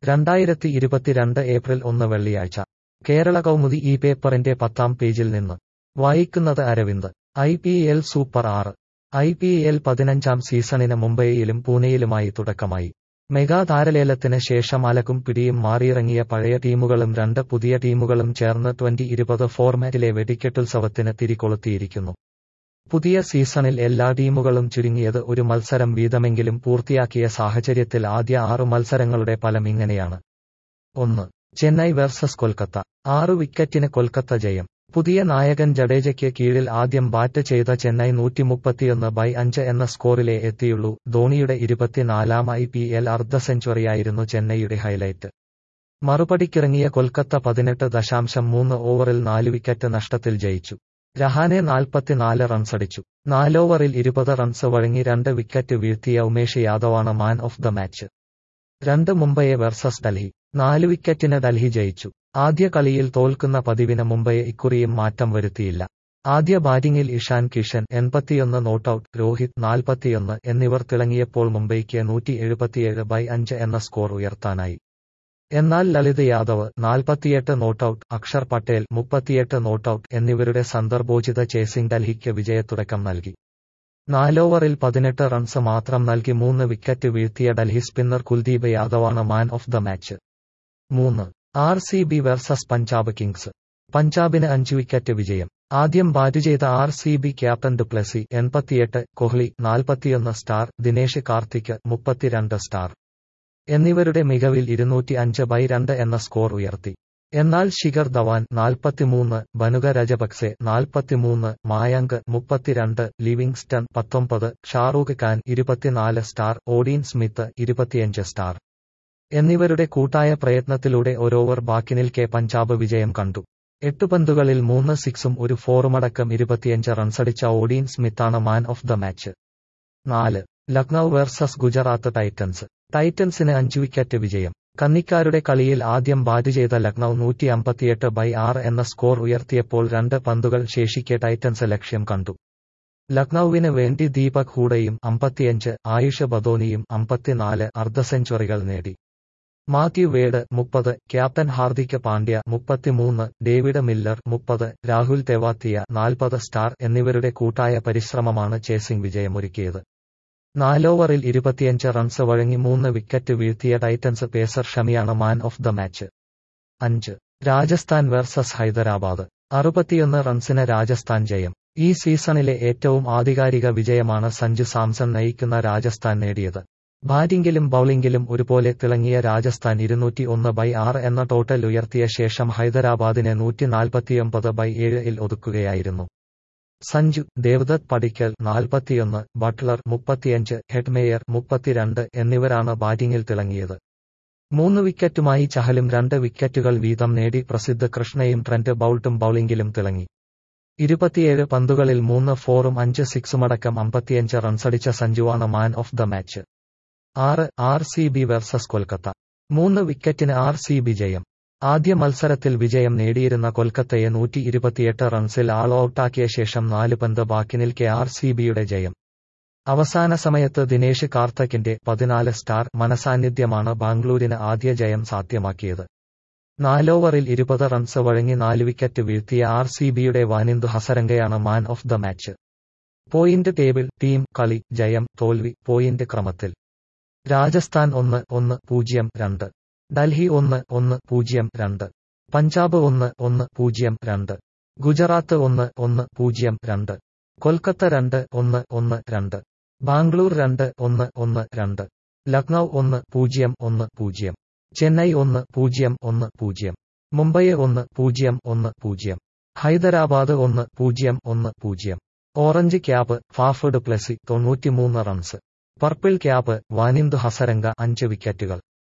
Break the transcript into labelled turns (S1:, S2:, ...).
S1: രണ്ടായിരത്തി ഇരുപത്തിരണ്ട് ഏപ്രിൽ ഒന്ന് വെള്ളിയാഴ്ച കേരള കൗമുദി ഈ പേപ്പറിന്റെ പത്താം പേജിൽ നിന്ന് വായിക്കുന്നത് Aravind I P L super ആറ് ഐ പി എൽ പതിനഞ്ചാം സീസണിന് മുംബൈയിലും പൂനെയിലുമായി തുടക്കമായി മെഗാ താരലേലത്തിന് ശേഷം അലക്കും പിടിയും മാറിയിറങ്ങിയ പഴയ ടീമുകളും രണ്ട് പുതിയ ടീമുകളും ചേർന്ന് ട്വന്റി ഇരുപത് ഫോർമാറ്റിലെ വെടിക്കെട്ടുത്സവത്തിന് തിരികൊളുത്തിയിരിക്കുന്നു പുതിയ സീസണിൽ എല്ലാ ടീമുകളും ചുരുങ്ങിയത് ഒരു മത്സരം വീതമെങ്കിലും പൂർത്തിയാക്കിയ സാഹചര്യത്തിൽ ആദ്യ ആറു മത്സരങ്ങളുടെ ഫലം ഇങ്ങനെയാണ് ഒന്ന് ചെന്നൈ വേഴ്സസ് കൊൽക്കത്ത ആറു വിക്കറ്റിന് കൊൽക്കത്ത ജയം പുതിയ നായകൻ ജഡേജയ്ക്ക് കീഴിൽ ആദ്യം ബാറ്റ് ചെയ്ത ചെന്നൈ നൂറ്റിമുപ്പത്തിയൊന്ന് ബൈ അഞ്ച് എന്ന സ്കോറിലെ എത്തിയുള്ളൂ ധോണിയുടെ ഇരുപത്തിനാലാം ഐ പി എൽ അർദ്ധ സെഞ്ചുറിയായിരുന്നു ചെന്നൈയുടെ ഹൈലൈറ്റ് മറുപടിക്കിറങ്ങിയ കൊൽക്കത്ത പതിനെട്ട് ദശാംശം മൂന്ന് ഓവറിൽ നാല് വിക്കറ്റ് നഷ്ടത്തിൽ ജയിച്ചു രഹാനെ നാൽപ്പത്തിനാല് റൺസടിച്ചു നാലോവറിൽ ഇരുപത് റൺസ് വഴങ്ങി രണ്ട് വിക്കറ്റ് വീഴ്ത്തിയ ഉമേഷ് യാദവാണ് മാൻ ഓഫ് ദ മാച്ച് രണ്ട് മുംബൈയെ വെർസസ് ഡൽഹി നാല് വിക്കറ്റിന് ഡൽഹി ജയിച്ചു ആദ്യ കളിയിൽ തോൽക്കുന്ന പതിവിന് മുംബൈയെ ഇക്കുറിയും മാറ്റം വരുത്തിയില്ല ആദ്യ ബാറ്റിംഗിൽ ഇഷാൻ കിഷൻ എൺപത്തിയൊന്ന് നോട്ടൌട്ട് രോഹിത് നാൽപ്പത്തിയൊന്ന് എന്നിവർ തിളങ്ങിയപ്പോൾ മുംബൈക്ക് നൂറ്റി എഴുപത്തിയേഴ് ബൈ അഞ്ച് എന്ന സ്കോർ ഉയർത്താനായി എന്നാൽ ലളിത് യാദവ് നാൽപ്പത്തിയെട്ട് നോട്ടൌട്ട് അക്ഷർ പട്ടേൽ മുപ്പത്തിയെട്ട് നോട്ടൌട്ട് എന്നിവരുടെ സന്ദർഭോചിത ചേസിംഗ് ഡൽഹിക്ക് വിജയത്തുടക്കം നൽകി നാലോവറിൽ പതിനെട്ട് റൺസ് മാത്രം നൽകി മൂന്ന് വിക്കറ്റ് വീഴ്ത്തിയ ഡൽഹി സ്പിന്നർ കുൽദീപ് യാദവാണ് മാൻ ഓഫ് ദ മാച്ച് മൂന്ന് R C B versus Punjab kings പഞ്ചാബിന് അഞ്ച് വിക്കറ്റ് വിജയം ആദ്യം ബാറ്റ് ചെയ്ത R C B captain du Plessis എൺപത്തിയെട്ട് കോഹ്ലി നാൽപ്പത്തിയൊന്ന് സ്റ്റാർ ദിനേശ് കാർത്തിക് മുപ്പത്തിരണ്ട് സ്റ്റാർ എന്നിവരുടെ മികവിൽ ഇരുന്നൂറ്റി അഞ്ച് ബൈ രണ്ട് എന്ന സ്കോർ ഉയർത്തി എന്നാൽ ശിഖർ ധവാൻ നാൽപ്പത്തിമൂന്ന് ബനുക രജപക്സെ നാൽപ്പത്തിമൂന്ന് മായങ്ക് മുപ്പത്തിരണ്ട് ലിവിങ്സ്റ്റൺ പത്തൊമ്പത് ഷാറൂഖ് ഖാൻ ഇരുപത്തിനാല് സ്റ്റാർ ഓഡീൻ സ്മിത്ത് ഇരുപത്തിയഞ്ച് സ്റ്റാർ എന്നിവരുടെ കൂട്ടായ പ്രയത്നത്തിലൂടെ ഒരോവർ ബാക്കി നിൽക്കെ പഞ്ചാബ് വിജയം കണ്ടു എട്ട് പന്തുകളിൽ മൂന്ന് സിക്സും ഒരു ഫോറുമടക്കം ഇരുപത്തിയഞ്ച് റൺസടിച്ച ഓഡീൻ സ്മിത്താണ് മാൻ ഓഫ് ദ മാച്ച് നാല് ലക്നൌ വേഴ്സസ് ഗുജറാത്ത് ടൈറ്റൻസ് ടൈറ്റൻസിന് അഞ്ച് വിക്കറ്റ് വിജയം കന്നിക്കാരുടെ കളിയിൽ ആദ്യം ബാറ്റ് ചെയ്ത ലക്നൌ നൂറ്റി അമ്പത്തിയെട്ട് ബൈ ആറ് എന്ന സ്കോർ ഉയർത്തിയപ്പോൾ രണ്ട് പന്തുകൾ ശേഷിക്കെ ടൈറ്റൻസ് ലക്ഷ്യം കണ്ടു ലക്നൌവിന് വേണ്ടി ദീപക് ഹൂഡയും അമ്പത്തിയഞ്ച് ആയുഷ് ബദോനിയും അമ്പത്തിനാല് അർദ്ധ സെഞ്ചുറികൾ നേടി മാത്യു വേഡ് മുപ്പത് ക്യാപ്റ്റൻ ഹാർദിക് പാണ്ഡ്യ മുപ്പത്തിമൂന്ന് ഡേവിഡ് മില്ലർ മുപ്പത് രാഹുൽ തെവാത്തിയ നാൽപ്പത് സ്റ്റാർ എന്നിവരുടെ കൂട്ടായ പരിശ്രമമാണ് ചേസിംഗ് വിജയമൊരുക്കിയത് നാലോവറിൽ ഇരുപത്തിയഞ്ച് റൺസ് വഴങ്ങി മൂന്ന് വിക്കറ്റ് വീഴ്ത്തിയ ടൈറ്റൻസ് പേസർ ഷമിയാണ് മാൻ ഓഫ് ദ മാച്ച് അഞ്ച് രാജസ്ഥാൻ വേഴ്സസ് ഹൈദരാബാദ് അറുപത്തിയൊന്ന് റൺസിന് രാജസ്ഥാൻ ജയം ഈ സീസണിലെ ഏറ്റവും ആധികാരിക വിജയമാണ് സഞ്ജു സാംസൺ നയിക്കുന്ന രാജസ്ഥാൻ നേടിയത് ബാറ്റിംഗിലും ബൌളിംഗിലും ഒരുപോലെ തിളങ്ങിയ രാജസ്ഥാൻ ഇരുന്നൂറ്റി ഒന്ന് ബൈ ആറ് എന്ന ടോട്ടൽ ഉയർത്തിയ ശേഷം ഹൈദരാബാദിനെ നൂറ്റി നാൽപ്പത്തിയൊമ്പത് ബൈ ഏഴിൽ ഒതുക്കുകയായിരുന്നു സഞ്ജു ദേവദത്ത് പടിക്കൽ നാൽപ്പത്തിയൊന്ന് ബട്ട്ലർ മുപ്പത്തിയഞ്ച് ഹെഡ്മേയർ മുപ്പത്തിരണ്ട് എന്നിവരാണ് ബാറ്റിംഗിൽ തിളങ്ങിയത് മൂന്ന് വിക്കറ്റുമായി ചഹലും രണ്ട് വിക്കറ്റുകൾ വീതം നേടി പ്രസിദ്ധ കൃഷ്ണയും ട്രെന്റ് ബൌൾട്ടും ബൌളിംഗിലും തിളങ്ങി ഇരുപത്തിയേഴ് പന്തുകളിൽ മൂന്ന് ഫോറും അഞ്ച് സിക്സുമടക്കം അമ്പത്തിയഞ്ച് റൺസടിച്ച സഞ്ജുവാണ് മാൻ ഓഫ് ദ മാച്ച് ആറ് R C B versus Kolkata മൂന്ന് വിക്കറ്റിന് ആർ സി ബി ജയം ആദ്യ മത്സരത്തിൽ വിജയം നേടിയിരുന്ന കൊൽക്കത്തയെ നൂറ്റി ഇരുപത്തിയെട്ട് റൺസിൽ ആൾ ഔട്ടാക്കിയ ശേഷം നാല് പന്ത് ബാക്കി നിൽക്കെ ആർ സി ബിയുടെ ജയം അവസാന സമയത്ത് ദിനേശ് കാർത്തക്കിന്റെ പതിനാല് സ്റ്റാർ മനസാന്നിധ്യമാണ് ബാംഗ്ലൂരിന് ആദ്യ ജയം സാധ്യമാക്കിയത് നാലോവറിൽ ഇരുപത് റൺസ് വഴങ്ങി നാല് വിക്കറ്റ് വീഴ്ത്തിയ ആർ സി ബിയുടെ വാനിന്ദു ഹസരംഗയാണ് man of the match point table team കളി ജയം തോൽവി പോയിന്റ് ക്രമത്തിൽ രാജസ്ഥാൻ ഒന്ന് ഒന്ന് പൂജ്യം രണ്ട് ഡൽഹി ഒന്ന് ഒന്ന് പൂജ്യം രണ്ട് പഞ്ചാബ് ഒന്ന് ഒന്ന് പൂജ്യം രണ്ട് ഗുജറാത്ത് ഒന്ന് ഒന്ന് പൂജ്യം രണ്ട് കൊൽക്കത്ത രണ്ട് ഒന്ന് ഒന്ന് രണ്ട് ബാംഗ്ലൂർ രണ്ട് ഒന്ന് ഒന്ന് രണ്ട് ലക്നൌ ഒന്ന് പൂജ്യം ഒന്ന് പൂജ്യം ചെന്നൈ ഒന്ന് പൂജ്യം ഒന്ന് പൂജ്യം മുംബൈ ഒന്ന് പൂജ്യം ഒന്ന് പൂജ്യം ഹൈദരാബാദ് ഒന്ന് പൂജ്യം ഒന്ന് പൂജ്യം ഓറഞ്ച് ക്യാബ് ഫാഫ് ഡുപ്ലസി തൊണ്ണൂറ്റിമൂന്ന് runs purple cap Wanindu Hasaranga അഞ്ച് വിക്കറ്റുകൾ